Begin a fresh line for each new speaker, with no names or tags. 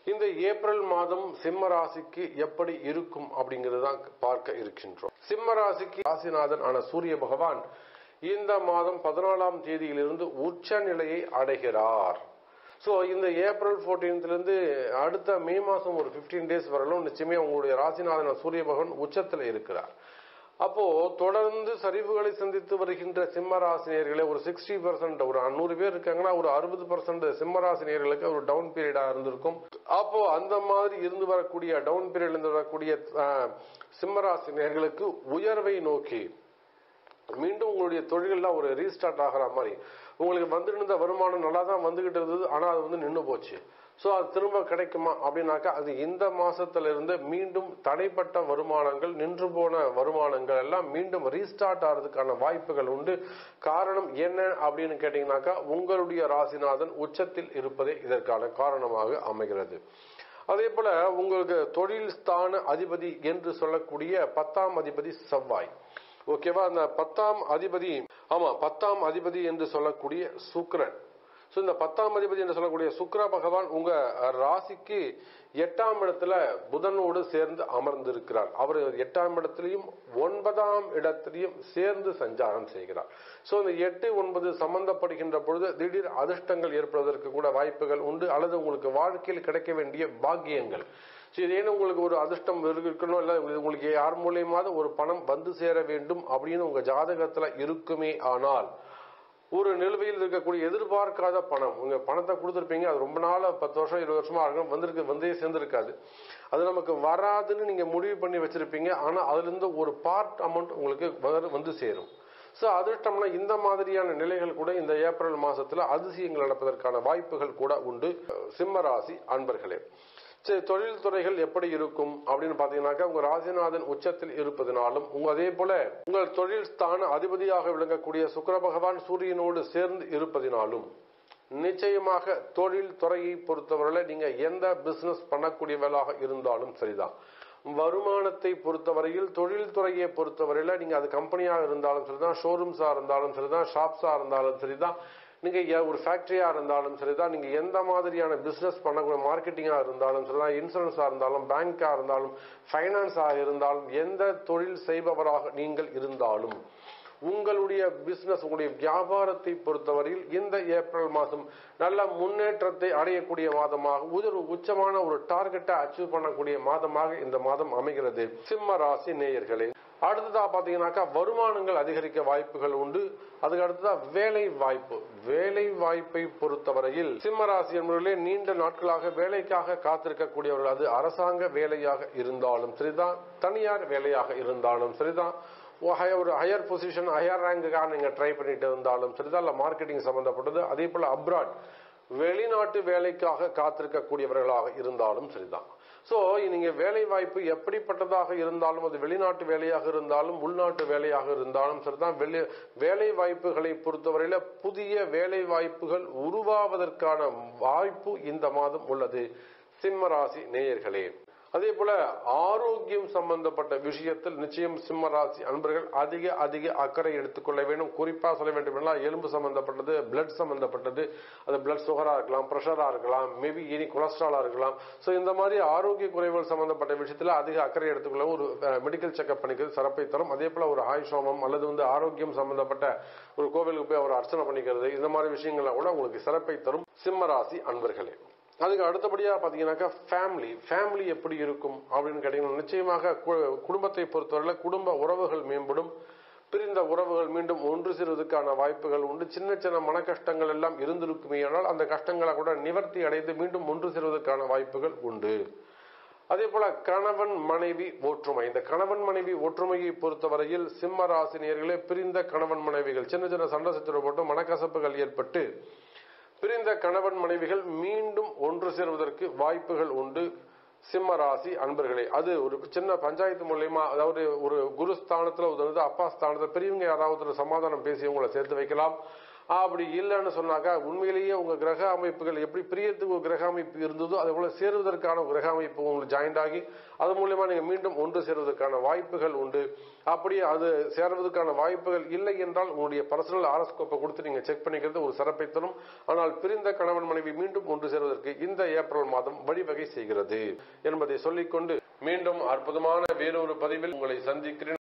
இந்த ஏப்ரல் மாதம் சிம்ம ராசிக்கு எப்படி இருக்கும் அப்படிங்கிறது தான் பார்க்க இருக்கின்றோம் சிம்ம ராசிக்கு ராசிநாதன் ஆன சூரிய பகவான் இந்த மாதம் பதினாலாம் தேதியிலிருந்து உச்ச நிலையை அடைகிறார் ஸோ இந்த ஏப்ரல் 14th ல இருந்து அடுத்த மே மாதம் ஒரு 15 டேஸ் வரலும் நிச்சயமே உங்களுடைய ராசிநாதன் சூரிய பகவான் உச்சத்தில் இருக்கிறார் அப்போ தொடர்ந்து சரிவுகளை சந்தித்து வருகின்ற சிம்ம ராசினியர்களே ஒரு சிக்ஸ்டி பர்சன்ட் ஒரு நூறு பேர் இருக்காங்கன்னா ஒரு அறுபது பர்சன்ட் சிம்ம ராசினியர்களுக்கு ஒரு டவுன் பீரியடா இருந்திருக்கும் அப்போ அந்த மாதிரி இருந்து வரக்கூடிய டவுன் பீரியட்ல இருந்து வரக்கூடிய அஹ், சிம்ம ராசினியர்களுக்கு உயர்வை நோக்கி மீண்டும் உங்களுடைய தொழிலெல்லாம் ஒரு ரீஸ்டார்ட் ஆகிற மாதிரி உங்களுக்கு வந்துட்டு இருந்த வருமானம் நல்லா தான் வந்துகிட்டு இருந்தது ஆனால் அது வந்து நின்று போச்சு ஸோ அது திரும்ப கிடைக்குமா அப்படின்னாக்கா அது இந்த மாசத்துல இருந்து மீண்டும் தடைப்பட்ட வருமானங்கள் நின்று போன வருமானங்கள் எல்லாம் மீண்டும் ரீஸ்டார்ட் ஆகிறதுக்கான வாய்ப்புகள் உண்டு காரணம் என்ன அப்படின்னு கேட்டீங்கன்னாக்கா உங்களுடைய ராசிநாதன் உச்சத்தில் இருப்பதே இதற்கான காரணமாக அமைகிறது அதே போல உங்களுக்கு தொழில் ஸ்தான அதிபதி என்று சொல்லக்கூடிய பத்தாம் அதிபதி செவ்வாய் ஓகேவா அந்த பத்தாம் அதிபதி ஆமா பத்தாம் அதிபதி என்று சொல்லக்கூடிய சுக்கிரன் ஸோ இந்த பத்தாம் அதிபதி என்று சொல்லக்கூடிய சுக்கிர பகவான் உங்க ராசிக்கு எட்டாம் இடத்துல புதனோடு சேர்ந்து அமர்ந்திருக்கிறார் அவர் எட்டாம் இடத்திலையும் ஒன்பதாம் இடத்திலையும் சேர்ந்து சஞ்சாரம் செய்கிறார் ஸோ இந்த எட்டு ஒன்பது சம்பந்தப்படுகின்ற பொழுது திடீர் அதிர்ஷ்டங்கள் ஏற்படுவதற்கு கூட வாய்ப்புகள் உண்டு அல்லது உங்களுக்கு வாழ்க்கையில் கிடைக்க வேண்டிய பாக்கியங்கள் சரி ஏன்னா உங்களுக்கு ஒரு அதிர்ஷ்டம் இருக்கணும் இல்லை உங்களுக்கு யார் மூலியமாவது ஒரு பணம் வந்து சேர வேண்டும் அப்படின்னு உங்க ஜாதகத்துல இருக்குமே ஆனால் ஒரு நிலுவையில் இருக்கக்கூடிய எதிர்பார்க்காத பணம் உங்க பணத்தை கொடுத்துருப்பீங்க அது ரொம்ப நாளா பத்து வருஷம் இருபது வருஷமா இருக்கும் வந்திருக்கு வந்தே சேர்ந்திருக்காது அது நமக்கு வராதுன்னு நீங்க முடிவு பண்ணி வச்சிருப்பீங்க ஆனா அதுல இருந்து ஒரு பார்ட் அமௌண்ட் உங்களுக்கு வர- வந்து சேரும் ஸோ அதிர்ஷ்டம்னா இந்த மாதிரியான நிலைகள் கூட இந்த ஏப்ரல் மாசத்துல அதிசயங்கள் நடப்பதற்கான வாய்ப்புகள் கூட உண்டு சிம்ம ராசி அன்பர்களே சரி தொழில் துறைகள் எப்படி இருக்கும் அப்படின்னு பாத்தீங்கன்னாக்கா உங்க ராசிநாதன் உச்சத்தில் இருப்பதனாலும் உங்க அதே போல உங்கள் தொழில் ஸ்தான அதிபதியாக விளங்கக்கூடிய சுக்கிர பகவான் சூரியனோடு சேர்ந்து இருப்பதினாலும் நிச்சயமாக தொழில் துறையை பொறுத்தவரையில நீங்க எந்த பிசினஸ் பண்ணக்கூடியவர்களாக இருந்தாலும் சரிதான் வருமானத்தை பொறுத்தவரையில் தொழில் துறையை பொறுத்தவரையில நீங்க அது கம்பெனியாக இருந்தாலும் சரிதான் ஷோரூம்ஸா இருந்தாலும் சரிதான் ஷாப்ஸா இருந்தாலும் சரிதான் நீங்க எ- ஒரு ஃபேக்டரியா இருந்தாலும் சரிதான் நீங்க எந்த மாதிரியான பிசினஸ் பண்ணக்கூடிய மார்க்கெட்டிங்கா இருந்தாலும் சரிதான் இன்சூரன்ஸா இருந்தாலும் பேங்கா இருந்தாலும் ஃபைனான்ஸா இருந்தாலும் எந்த தொழில் செய்பவராக நீங்கள் இருந்தாலும் உங்களுடைய பிசினஸ் உங்களுடைய வியாபாரத்தை பொறுத்தவரையில் இந்த ஏப்ரல் மாதம் நல்ல முன்னேற்றத்தை அடையக்கூடிய மாதமாக ஒரு உச்சமான ஒரு டார்கெட்டை அச்சீவ் பண்ணக்கூடிய மாதமாக இந்த மாதம் அமைகிறது சிம்ம ராசி நேயர்களே அடுத்ததா பாத்தீங்கன்னாக்கா வருமானங்கள் அதிகரிக்க வாய்ப்புகள் உண்டு அதுக்கு அடுத்ததா வேலை வாய்ப்பு வேலை வாய்ப்பை பொறுத்தவரையில் சிம்ம ராசி என்பவர்களே நீண்ட நாட்களாக வேலைக்காக காத்திருக்கக்கூடியவர்கள் அது அரசாங்க வேலையாக இருந்தாலும் சரிதான் தனியார் வேலையாக இருந்தாலும் சரிதான் ஒரு higher- ஒரு ஹையர் பொசிஷன் ஹையர் ரேங்குக்காக நீங்க ட்ரை பண்ணிட்டு இருந்தாலும் சரிதான் இல்ல மார்க்கெட்டிங் சம்பந்தப்பட்டது அதே போல அப்ராட் வெளிநாட்டு வேலைக்காக காத்திருக்கக்கூடியவர்களாக இருந்தாலும் சரிதான் சோ நீங்க வேலை வாய்ப்பு எப்படிப்பட்டதாக இருந்தாலும் அது வெளிநாட்டு வேலையாக இருந்தாலும் உள்நாட்டு வேலையாக இருந்தாலும் சரிதான் வெளி வேலை வாய்ப்புகளை பொறுத்தவரையில புதிய வேலை வாய்ப்புகள் உருவாவதற்கான வாய்ப்பு இந்த மாதம் உள்ளது சிம்ம ராசி நேயர்களே அதே போல ஆரோக்கியம் சம்பந்தப்பட்ட விஷயத்தில் நிச்சயம் சிம்ம ராசி அன்பர்கள் அதிக அதிக அக்கறை எடுத்துக்கொள்ள வேண்டும் குறிப்பா சொல்ல வேண்டும் என்றால் எலும்பு சம்பந்தப்பட்டது பிளட் சம்பந்தப்பட்டது அது பிளட் சுகரா இருக்கலாம் பிரஷரா இருக்கலாம் மேபி இனி கொலஸ்ட்ராலா இருக்கலாம் சோ இந்த மாதிரி ஆரோக்கிய குறைவுகள் சம்பந்தப்பட்ட விஷயத்துல அதிக அக்கறை எடுத்துக்கொள்ள ஒரு மெடிக்கல் செக்அப் பண்ணிக்கிறது சிறப்பை தரும் அதே போல ஒரு ஆயுஷ் ஹோமம் அல்லது வந்து ஆரோக்கியம் சம்பந்தப்பட்ட ஒரு கோவிலுக்கு போய் ஒரு அர்ச்சனை பண்ணிக்கிறது இந்த மாதிரி விஷயங்கள்ல கூட உங்களுக்கு சிறப்பை தரும் சிம்ம ராசி அன்பர்களே அதுக்கு அடுத்தபடியா பாத்தீங்கன்னாக்கா ஃபேமிலி ஃபேமிலி எப்படி இருக்கும் அப்படின்னு கேட்டீங்கன்னா நிச்சயமாக கு- குடும்பத்தை பொறுத்தவரையில குடும்ப உறவுகள் மேம்படும் பிரிந்த உறவுகள் மீண்டும் ஒன்று சேருவதற்கான வாய்ப்புகள் உண்டு சின்ன சின்ன மன கஷ்டங்கள் எல்லாம் இருந்திருக்குமே ஆனால் அந்த கஷ்டங்களை கூட நிவர்த்தி அடைந்து மீண்டும் ஒன்று சேருவதற்கான வாய்ப்புகள் உண்டு அதே போல கணவன் மனைவி ஒற்றுமை இந்த கணவன் மனைவி ஒற்றுமையை பொறுத்தவரையில் சிம்ம ராசினியர்களே பிரிந்த கணவன் மனைவிகள் சின்ன சின்ன சண்டை சச்சரவு போட்டு மனக்கசப்புகள் ஏற்பட்டு பிரிந்த கணவன் மனைவிகள் மீண்டும் ஒன்று சேர்வதற்கு வாய்ப்புகள் உண்டு சிம்ம ராசி அன்பர்களே அது ஒரு சின்ன பஞ்சாயத்து மூலியமா அதாவது ஒரு குரு ஸ்தானத்துல உதவுது அப்பா ஸ்தானத்துல பெரியவங்க யாராவது ஒரு சமாதானம் பேசி உங்களை சேர்த்து வைக்கலாம் அப்படி இல்லைன்னு சொன்னாக்கா உண்மையிலேயே உங்க கிரக அமைப்புகள் எப்படி பிரியத்துக்கு ஒரு கிரக அமைப்பு இருந்ததோ அதே போல சேருவதற்கான ஒரு கிரக அமைப்பு உங்களுக்கு ஜாயிண்ட் ஆகி அது மூலியமா நீங்க மீண்டும் ஒன்று சேருவதற்கான வாய்ப்புகள் உண்டு அப்படியே அது சேர்வதற்கான வாய்ப்புகள் இல்லை என்றால் உங்களுடைய பர்சனல் ஆரோஸ்கோப்பை கொடுத்து நீங்க செக் பண்ணிக்கிறது ஒரு சிறப்பை தரும் ஆனால் பிரிந்த கணவன் மனைவி மீண்டும் ஒன்று சேருவதற்கு இந்த ஏப்ரல் மாதம் வழிவகை செய்கிறது என்பதை சொல்லிக்கொண்டு மீண்டும் அற்புதமான வேறொரு பதிவில் உங்களை சந்திக்கிறேன்